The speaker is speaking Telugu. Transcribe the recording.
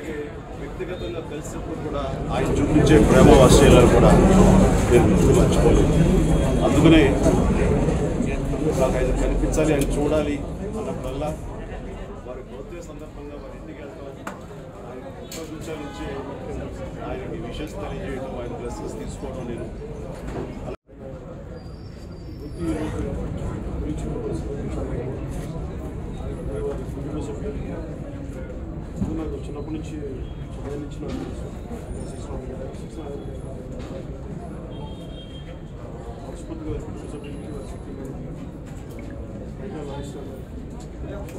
అలాగే వ్యక్తిగతంగా కలిసినప్పుడు కూడా ఆయన చూపించే ప్రేమ వాత్సల్యాలు కూడా నేను ముందు మర్చిపోలేదు అందుకనే నాకు ఆయన కనిపించాలి ఆయన చూడాలి అన్నప్పుడల్లా వారి బర్త్డే సందర్భంగా వారి ఇంటికి వెళ్తాం ఆయన గొప్ప విషయాలు ఇచ్చి ఆయనకి విషయస్ తెలియజేయడం ఆయన బ్లెస్సింగ్స్ తీసుకోవడం నేను నాకు చిన్నప్పటి నుంచి చిన్నప్పటి నుంచి నాకు తెలుసు సిక్స్ సిక్స్ మనస్ఫూర్తిగా కుటుంబ సభ్యులకి వారి శక్తి మేరకు